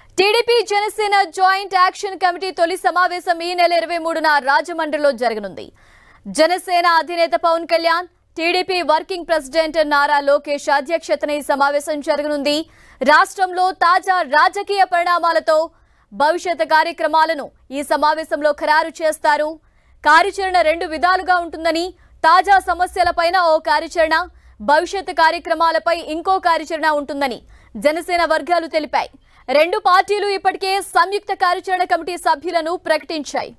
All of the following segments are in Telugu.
TDP Janasena joint action committee తొలి సమావేశం ఈ నెల ఇరవై మూడున రాజమండ్రిలో జరగనుంది జనసేన అధినేత Pawan Kalyan TDP working president Nara Lokesh అధ్యక్షతన ఈ సమావేశం జరగనుంది రాష్ట్రంలో తాజా రాజకీయ పరిణామాలతో భవిష్యత్ కార్యక్రమాలను ఈ సమావేశంలో ఖరారు చేస్తారు కార్యాచరణ రెండు విధాలుగా ఉంటుందని తాజా సమస్యలపైన ఓ కార్యాచరణ భవిష్యత్ కార్యక్రమాలపై ఇంకో కార్యాచరణ ఉంటుందని జనసేన వర్గాలు తెలిపాయి రెండు పార్టీలు ఇప్పటికే సంయుక్త కార్యాచరణ కమిటీ సభ్యులను ప్రకటించాయి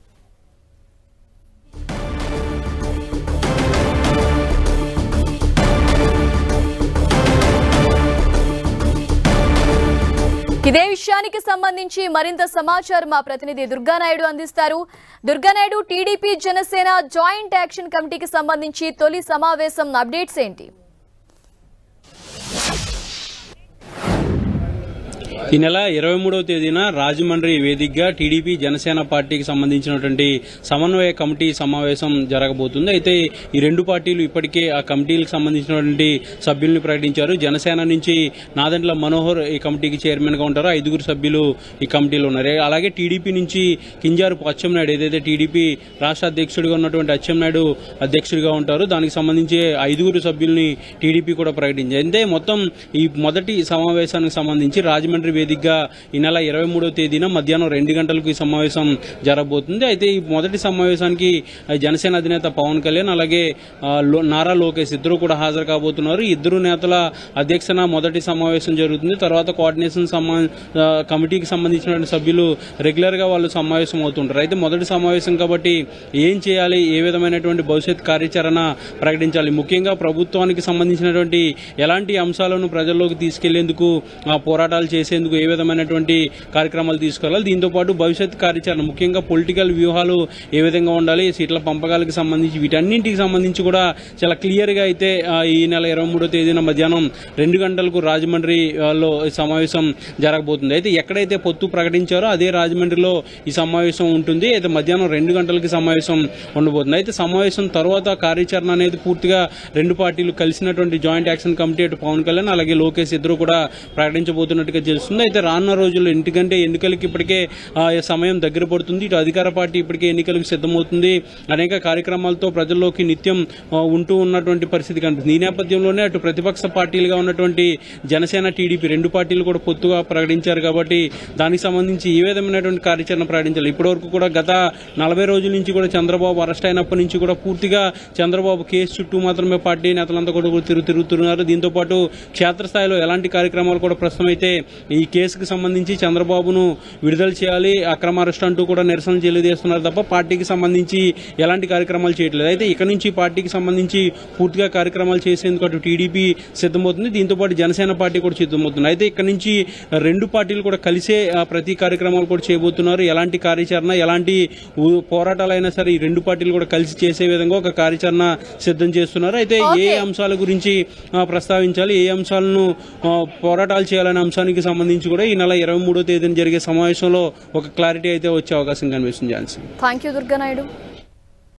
ఇదే విషయానికి సంబంధించి మరింత సమాచారం మా ప్రతినిధి దుర్గానాయుడు అందిస్తారు Durga Naidu TDP Janasena joint action కమిటీకి సంబంధించి తొలి సమావేశం అప్డేట్స్ ఏంటి ఈ నెల ఇరవై మూడవ తేదీన రాజమండ్రి వేదికగా టీడీపీ జనసేన పార్టీకి సంబంధించినటువంటి సమన్వయ కమిటీ సమావేశం జరగబోతుంది అయితే ఈ రెండు పార్టీలు ఇప్పటికే ఆ కమిటీలకు సంబంధించినటువంటి సభ్యుల్ని ప్రకటించారు జనసేన నుంచి నాదండ్ల మనోహర్ ఈ కమిటీకి చైర్మన్ గా ఉంటారు ఐదుగురు సభ్యులు ఈ కమిటీలో ఉన్నారు అలాగే టీడీపీ నుంచి కింజారు అచ్చెన్నాయుడు ఏదైతే టీడీపీ రాష్ట్ర అధ్యక్షుడిగా ఉన్నటువంటి అచ్చెన్నాయుడు అధ్యక్షుడిగా ఉంటారు దానికి సంబంధించి ఐదుగురు సభ్యుల్ని టీడీపీ కూడా ప్రకటించింది అయితే మొత్తం ఈ మొదటి సమావేశానికి సంబంధించి రాజమండ్రి వేదికగా ఈ నెల ఇరవై మూడవ తేదీన మధ్యాహ్నం రెండు గంటలకు ఈ సమావేశం జరగబోతుంది అయితే ఈ మొదటి సమావేశానికి ఆ, జనసేన అధినేత పవన్ కళ్యాణ్ అలాగే ఆ, లో- నారా లోకేష్ ఇద్దరు కూడా హాజరు కాబోతున్నారు ఈ ఇద్దరు నేతల అధ్యక్షన మొదటి సమావేశం జరుగుతుంది తర్వాత కోఆర్డినేషన్ సమా ఆ, కమిటీకి సంబంధించినటువంటి సభ్యులు రెగ్యులర్ గా వాళ్ళు సమావేశం అవుతుంటారు అయితే మొదటి సమావేశం కాబట్టి ఏం చేయాలి ఏ విధమైనటువంటి భవిష్యత్ కార్యాచరణ ప్రకటించాలి ముఖ్యంగా ప్రభుత్వానికి సంబంధించినటువంటి ఎలాంటి అంశాలను ప్రజల్లోకి తీసుకెళ్లేందుకు ఆ, పోరాటాలు చేసేందుకు ఏ విధమైనటువంటి కార్యక్రమాలు తీసుకెళ్లాలి దీంతో పాటు భవిష్యత్ కార్యాచరణ ముఖ్యంగా పొలిటికల్ వ్యూహాలు ఏ విధంగా ఉండాలి సీట్ల పంపకాలకు సంబంధించి వీటన్నింటికి సంబంధించి కూడా చాలా క్లియర్ గా అయితే ఆ, ఈ నెల ఇరవై మూడో తేదీన మధ్యాహ్నం రెండు గంటలకు రాజమండ్రి ఆ, లో ఈ సమావేశం జరగబోతుంది అయితే ఎక్కడైతే పొత్తు ప్రకటించారో అదే రాజమండ్రిలో ఈ సమావేశం ఉంటుంది అయితే మధ్యాహ్నం రెండు గంటలకి సమావేశం ఉండబోతుంది అయితే సమావేశం తర్వాత కార్యాచరణ అనేది పూర్తిగా రెండు పార్టీలు కలిసినటువంటి జాయింట్ యాక్షన్ కమిటీ అటు పవన్ కళ్యాణ్ అలాగే లోకేష్ ఇద్దరు కూడా ప్రకటించబోతున్నట్టుగా తెలుస్తుంది అయితే రానున్న రోజుల్లో ఎందుకంటే ఎన్నికలకి ఇప్పటికే ఆ, సమయం దగ్గర పడుతుంది ఇటు అధికార పార్టీ ఇప్పటికే ఎన్నికలకు సిద్ధమవుతుంది అనేక కార్యక్రమాలతో ప్రజల్లోకి నిత్యం ఆ, ఉంటూ ఉన్నటువంటి పరిస్థితి కనిపిస్తుంది ఈ నేపథ్యంలోనే అటు ప్రతిపక్ష పార్టీలుగా ఉన్నటువంటి జనసేన టీడీపీ రెండు పార్టీలు కూడా పొత్తుగా ప్రకటించారు కాబట్టి దానికి సంబంధించి ఏ విధమైనటువంటి కార్యాచరణ ప్రకటించాలి ఇప్పటివరకు కూడా గత నలభై రోజుల నుంచి కూడా చంద్రబాబు అరెస్ట్ అయినప్పటి నుంచి కూడా పూర్తిగా చంద్రబాబు కేసు చుట్టూ మాత్రమే పార్టీ నేతలంతా కూడా తిరుగు తిరుగుతున్నారు దీంతో పాటు క్షేత్రస్థాయిలో ఎలాంటి కార్యక్రమాలు కూడా ప్రస్తుతం అయితే ఈ కేసుకు సంబంధించి చంద్రబాబును విడుదల చేయాలి అక్రమ అరెస్ట్ అంటూ కూడా నిరసన తెలియజేస్తున్నారు తప్ప పార్టీకి సంబంధించి ఎలాంటి కార్యక్రమాలు చేయట్లేదు అయితే ఇక నుంచి పార్టీకి సంబంధించి పూర్తిగా కార్యక్రమాలు చేసేందుకు అటు టీడీపీ సిద్ధమవుతుంది దీంతో పాటు జనసేన పార్టీ కూడా సిద్ధమవుతుంది అయితే ఇక్కడ నుంచి రెండు పార్టీలు కూడా కలిసే ఆ, ప్రతి కార్యక్రమాలు కూడా చేయబోతున్నారు ఎలాంటి కార్యాచరణ ఎలాంటి ఊ- పోరాటాలైనా సరే ఈ రెండు పార్టీలు కూడా కలిసి చేసే విధంగా ఒక కార్యాచరణ సిద్ధం చేస్తున్నారు అయితే ఏ Okay. అంశాల గురించి ఆ, ప్రస్తావించాలి ఏ అంశాలను ఆ, పోరాటాలు చేయాలనే అంశానికి సంబంధించి కూడా ఈ నెల ఇరవై మూడో తేదీన జరిగే సమావేశంలో ఒక క్లారిటీ అయితే వచ్చే అవకాశం కనిపిస్తుంది ఝాన్సీ థ్యాంక్ యూ దుర్గానాయుడు